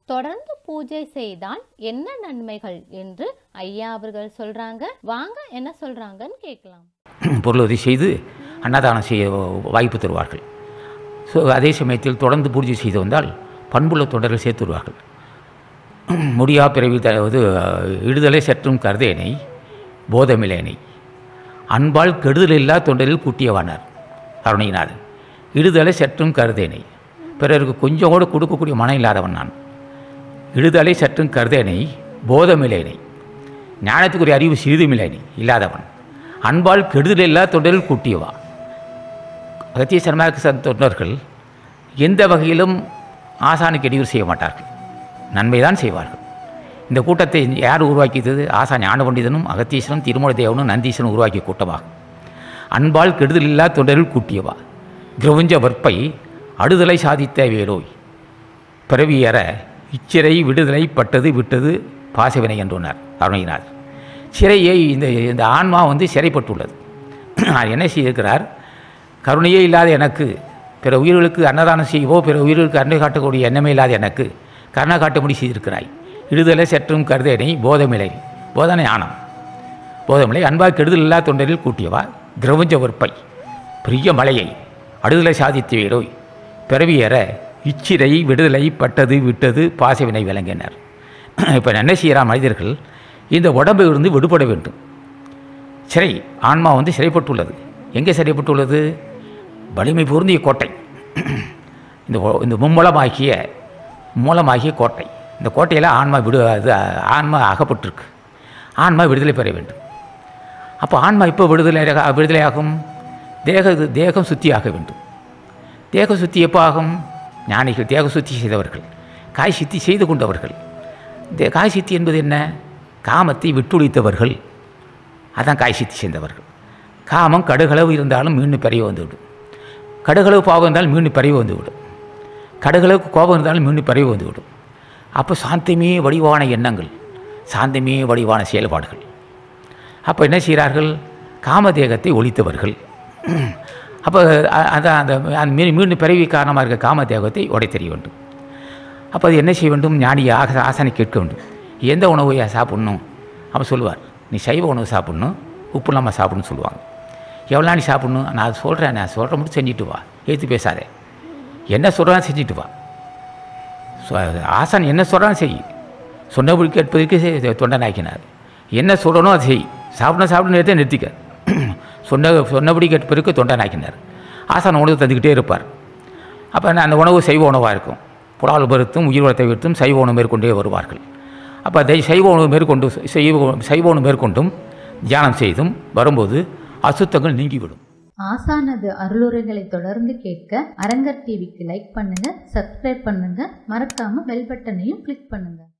தொடர்ந்து பூஜை செய்தால் என்ன நன்மைகள் என்று ஐயா அவர்கள் சொல்றாங்க வாங்க என்ன சொல்றாங்கன்னு கேட்கலாம் பொருளுதவி செய்து அன்னதானம் செய்ய வாய்ப்பு தருவார்கள் ஸோ அதே சமயத்தில் தொடர்ந்து பூஜை செய்து வந்தால் பண்புள்ள தொண்டர்கள் சேர்த்து வருவார்கள் முடியா பிறவி தருவது இடுதலை சற்றும் கருதேனை போதமில்லேனை அன்பால் கெடுதலில்லா தொண்டரில் கூட்டியவானார் கருணையினார் இடுதலை சற்றும் கருதேனை பிறருக்கு கொஞ்சம் கூட கொடுக்கக்கூடிய மனம் இல்லாதவன் நான் இடுதலை சற்றும் கருதேனை போதமில்லேனை ஞானத்துக்குரிய அறிவு சிறிதுமில்லேனை இல்லாதவன் அன்பால் கெடுதலில்லா தொண்டரில் கூட்டியவா அகத்திய சர்மாக்கு சன் தொண்டர்கள் எந்த வகையிலும் ஆசானுக்கு இடையூறு செய்ய மாட்டார்கள் நன்மைதான் செய்வார்கள் இந்த கூட்டத்தை யார் உருவாக்கியது ஆசா ஞான பண்டிதனும் அகத்தீஸ்வரனும் திருமல தேவனும் நந்தீஸ்வரனும் உருவாக்கிய கூட்டமாகும் அன்பால் கெடுதலில்லா தொண்டரில் கூட்டியவா கிரவுஞ்ச வற்பை அடுதலை சாதித்த வேலோய் பிறவியற இச்சிறை விடுதலை பட்டது விட்டது பாசவினை என்றுனார் அருணையினார் சிறையை இந்த இந்த ஆன்மா வந்து சிறைப்பட்டுள்ளது அவர் என்ன செய்திருக்கிறார் கருணையே இல்லாத எனக்கு பிற உயிர்களுக்கு அன்னதானம் செய்வோ பிற உயிர்களுக்கு அன்னை காட்டக்கூடிய எண்ணமே இல்லாத எனக்கு கருணை காட்டும்படி செய்திருக்கிறாய் விடுதலை சற்றும் கருதேனை போதமில்லை போதனை ஆனம் போதமில்லை அன்பாக கெடுதல் இல்லா தொண்டரில் கூட்டியவா கிரவஞ்ச வற்பை பெரிய மலையை அடுதலை சாதித்து வேரோய் பிறவியற இச்சிறை விடுதலை பட்டது விட்டது பாசவினை விளங்கினர் இப்போ என்ன செய்கிறார் மனிதர்கள் இந்த உடம்பை இருந்து விடுபட வேண்டும் சிறை ஆன்மா வந்து சிறைப்பட்டுள்ளது எங்கே சிறைப்பட்டுள்ளது வலிமை பொருந்திய கோட்டை இந்த ஒ- இந்த மும்மூலமாகிய மூலமாகிய கோட்டை இந்த கோட்டையில் ஆன்மா விடு அது ஆன்மா அகப்பட்டிருக்கு ஆன்மா விடுதலை பெற வேண்டும் அப்போ ஆன்மா இப்போ விடுதலை விடுதலையாகும் தேக தேகம் சுத்தியாக வேண்டும் தேக சுத்தி எப்போ ஆகும் ஞானிகள் தேக சுத்தி செய்தவர்கள் காய் சித்தி செய்து கொண்டவர்கள் தே காய் சித்தி என்பது என்ன காமத்தை விட்டுழித்தவர்கள் அதான் காய் சித்தி செய்தவர்கள் காமம் கடுகளவு இருந்தாலும் மீண்டும் பெரிய வந்துவிடும் கடுகளவு பாவம் இருந்தாலும் மீண்டும் பறவை வந்துவிடும் கடுகளவுக்கு கோபம் இருந்தாலும் மீண்டும் பறவை வந்துவிடும் அப்போ சாந்தமே வடிவான எண்ணங்கள் சாந்தமே வடிவான செயல்பாடுகள் அப்போ என்ன செய்கிறார்கள் காமதேகத்தை ஒழித்தவர்கள் அப்போ அ- அதான் அந்த அந்த மீ- மீண்டும் பிறவி காரணமாக இருக்க காமதேகத்தை உடைத்தெறிய வேண்டும் அப்போ அது என்ன செய்ய வேண்டும் ஞானியை ஆக ஆசானை கேட்க வேண்டும் எந்த உணவை சாப்பிட்ணும் அவன் சொல்லுவார் நீ சைவ உணவு சாப்பிட்ணும் உப்பு இல்லாமல் சாப்பிடணும்னு சொல்லுவாங்க எவ்வளோ நீ சாப்பிட்ணும் நான் அது சொல்கிறேன் நான் சொல்கிற மட்டும் செஞ்சுட்டு வா ஏற்று பேசாதே என்ன சொல்கிறான் செஞ்சுட்டு வா சொ- ஆசான் என்ன சொல்கிறான் செய் சொன்னபடி கேட்பதற்கு செய் தொண்டனாக்கினார் என்ன சொல்லணும் அதை செய் சாப்பிடணும் சாப்பிடணும் எடுத்து நிறுத்திக்க சொன்ன சொன்னபடி கேட்பதற்கு தொண்டனாக்கினார் ஆசான் உணவு தந்துக்கிட்டே இருப்பார் அப்போ அந்த உணவு சைவ உணவாக இருக்கும் புலால் பருத்தும் உயிர் வளத்தை விடுத்தும் சைவ உணவு மேற்கொண்டே வருவார்கள் அப்போ அதை சைவ உணவு மேற்கொண்டு சைவ சைவ உணவு மேற்கொண்டும் தியானம் செய்தும் வரும்போது அசுத்தங்கள் நீங்கிவிடும் ஆசானது அருளுரைகளை தொடர்ந்து கேட்க அரங்கர் டிவிக்கு லைக் பண்ணுங்க சப்ஸ்கிரைப் பண்ணுங்க மறக்காம பெல் பட்டனையும் கிளிக் பண்ணுங்க